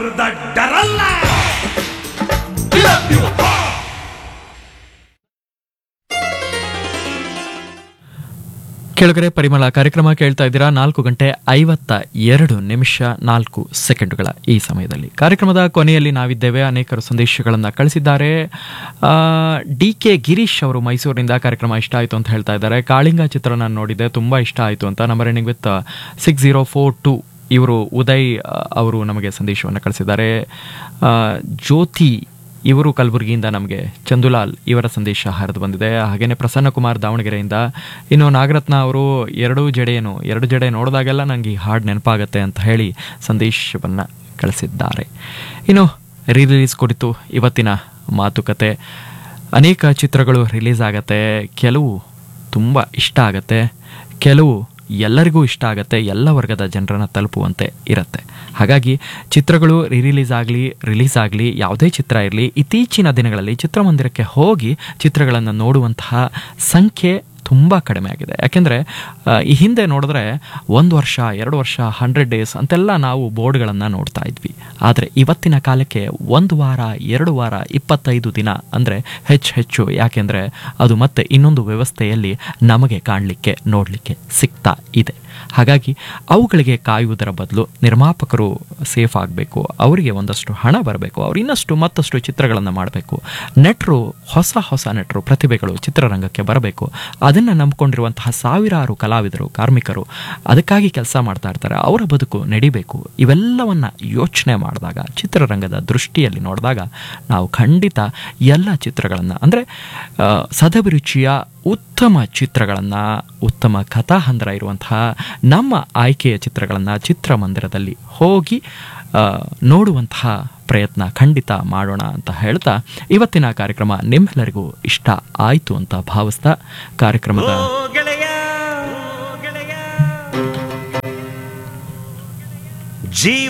ದಡ್ಡರಲ್ಲ ಕೆಳಗರೆ ಪರಿಮಳ ಕಾರ್ಯಕ್ರಮ ಕೇಳ್ತಾ ಇದ್ದೀರಾ ನಾಲ್ಕು ಗಂಟೆ ಐವತ್ತ ಎರಡು ನಿಮಿಷ ನಾಲ್ಕು ಸೆಕೆಂಡುಗಳ ಈ ಸಮಯದಲ್ಲಿ ಕಾರ್ಯಕ್ರಮದ ಕೊನೆಯಲ್ಲಿ ನಾವಿದ್ದೇವೆ ಅನೇಕರು ಸಂದೇಶಗಳನ್ನು ಕಳಿಸಿದ್ದಾರೆ ಡಿ ಕೆ ಗಿರೀಶ್ ಅವರು ಮೈಸೂರಿನಿಂದ ಕಾರ್ಯಕ್ರಮ ಇಷ್ಟ ಆಯಿತು ಅಂತ ಹೇಳ್ತಾ ಇದ್ದಾರೆ ಕಾಳಿಂಗ ಚಿತ್ರ ನಾನು ನೋಡಿದ್ದೆ ತುಂಬ ಇಷ್ಟ ಆಯಿತು ಅಂತ ನಮ್ಮ running with six zero four two ಇವರು ಉದಯ್ ಆ, ಅವರು ನಮಗೆ ಸಂದೇಶವನ್ನು ಕಳಿಸಿದ್ದಾರೆ ಆ, ಜ್ಯೋತಿ ಇವರು ಕಲಬುರಗಿಯಿಂದ ನಮಗೆ ಚಂದುಲಾಲ್ ಇವರ ಸಂದೇಶ ಹರಿದು ಬಂದಿದೆ ಹಾಗೆಯೇ ಪ್ರಸನ್ನ ಕುಮಾರ್ ದಾವಣಗೆರೆಯಿಂದ ಇನ್ನು ನಾಗರತ್ನ ಅವರು ಎರಡು ಜಡೆಯನ್ನು ಎರಡು ಜಡೆ ನೋಡಿದಾಗೆಲ್ಲ ನನಗೆ ಈ ಹಾಡು ನೆನಪಾಗತ್ತೆ ಅಂತ ಹೇಳಿ ಸಂದೇಶವನ್ನು ಕಳಿಸಿದ್ದಾರೆ ಇನ್ನು ರಿಲೀಸ್ ಕುರಿತು ಇವತ್ತಿನ ಮಾತುಕತೆ ಅನೇಕ ಚಿತ್ರಗಳು ರಿಲೀಸ್ ಆಗತ್ತೆ ಕೆಲವು ತುಂಬ ಇಷ್ಟ ಆಗತ್ತೆ ಕೆಲವು ಎಲ್ಲರಿಗೂ ಇಷ್ಟ ಆಗುತ್ತೆ ಎಲ್ಲ ವರ್ಗದ ಜನರನ್ನು ತಲುಪುವಂತೆ ಇರುತ್ತೆ ಹಾಗಾಗಿ ಚಿತ್ರಗಳು ರಿಲೀಸ್ ಆಗಲಿ ರಿಲೀಸ್ ಆಗಲಿ ಯಾವುದೇ ಚಿತ್ರ ಇರಲಿ ಇತ್ತೀಚಿನ ದಿನಗಳಲ್ಲಿ ಚಿತ್ರಮಂದಿರಕ್ಕೆ ಹೋಗಿ ಚಿತ್ರಗಳನ್ನು ನೋಡುವಂತಹ ಸಂಖ್ಯೆ ತುಂಬ ಕಡಿಮೆ ಆಗಿದೆ ಯಾಕೆಂದರೆ ಈ ಹಿಂದೆ ನೋಡಿದ್ರೆ ಒಂದು ವರ್ಷ ಎರಡು ವರ್ಷ ಹಂಡ್ರೆಡ್ ಡೇಸ್ ಅಂತೆಲ್ಲ ನಾವು ಬೋರ್ಡ್ಗಳನ್ನು ನೋಡ್ತಾ ಇದ್ವಿ ಆದರೆ ಇವತ್ತಿನ ಕಾಲಕ್ಕೆ ಒಂದು ವಾರ ಎರಡು ವಾರ ಇಪ್ಪತ್ತೈದು ದಿನ ಅಂದರೆ ಹೆಚ್ಚು ಹೆಚ್ಚು ಯಾಕೆಂದರೆ ಅದು ಮತ್ತೆ ಇನ್ನೊಂದು ವ್ಯವಸ್ಥೆಯಲ್ಲಿ ನಮಗೆ ಕಾಣಲಿಕ್ಕೆ ನೋಡಲಿಕ್ಕೆ ಸಿಗ್ತಾ ಇದೆ ಹಾಗಾಗಿ ಅವುಗಳಿಗೆ ಕಾಯುವುದರ ಬದಲು ನಿರ್ಮಾಪಕರು ಸೇಫ್ ಆಗಬೇಕು ಅವರಿಗೆ ಒಂದಷ್ಟು ಹಣ ಬರಬೇಕು ಅವ್ರು ಇನ್ನಷ್ಟು ಮತ್ತಷ್ಟು ಚಿತ್ರಗಳನ್ನು ಮಾಡಬೇಕು ನೆಟ್ರು ಹೊಸ ಹೊಸ ನೆಟ್ರು ಪ್ರತಿಭೆಗಳು ಚಿತ್ರರಂಗಕ್ಕೆ ಬರಬೇಕು ಅದನ್ನು ನಂಬಿಕೊಂಡಿರುವಂತಹ ಸಾವಿರಾರು ಕಲಾವಿದರು ಕಾರ್ಮಿಕರು ಅದಕ್ಕಾಗಿ ಕೆಲಸ ಮಾಡ್ತಾ ಇರ್ತಾರೆ ಅವರ ಬದುಕು ನಡಿಬೇಕು ಇವೆಲ್ಲವನ್ನ ಯೋಚನೆ ಮಾಡಿದಾಗ ಚಿತ್ರರಂಗದ ದೃಷ್ಟಿಯಲ್ಲಿ ನೋಡಿದಾಗ ನಾವು ಖಂಡಿತ ಎಲ್ಲ ಚಿತ್ರಗಳನ್ನು ಅಂದರೆ ಸದಭಿರುಚಿಯ ಉತ್ತಮ ಚಿತ್ರಗಳನ್ನು ಉತ್ತಮ ಕಥಾಹಂದರ ಇರುವಂತಹ ನಮ್ಮ ಆಯ್ಕೆಯ ಚಿತ್ರಗಳನ್ನು ಚಿತ್ರಮಂದಿರದಲ್ಲಿ ಹೋಗಿ ಆ, ನೋಡುವಂತಹ ಪ್ರಯತ್ನ ಖಂಡಿತ ಮಾಡೋಣ ಅಂತ ಹೇಳ್ತಾ ಇವತ್ತಿನ ಕಾರ್ಯಕ್ರಮ ನಿಮ್ಮೆಲ್ಲರಿಗೂ ಇಷ್ಟ ಆಯಿತು ಅಂತ ಭಾವಿಸ್ತಾ ಕಾರ್ಯಕ್ರಮದ ಓ ಗೆಳೆಯ ಓ ಗೆಳೆಯ ಜೀವ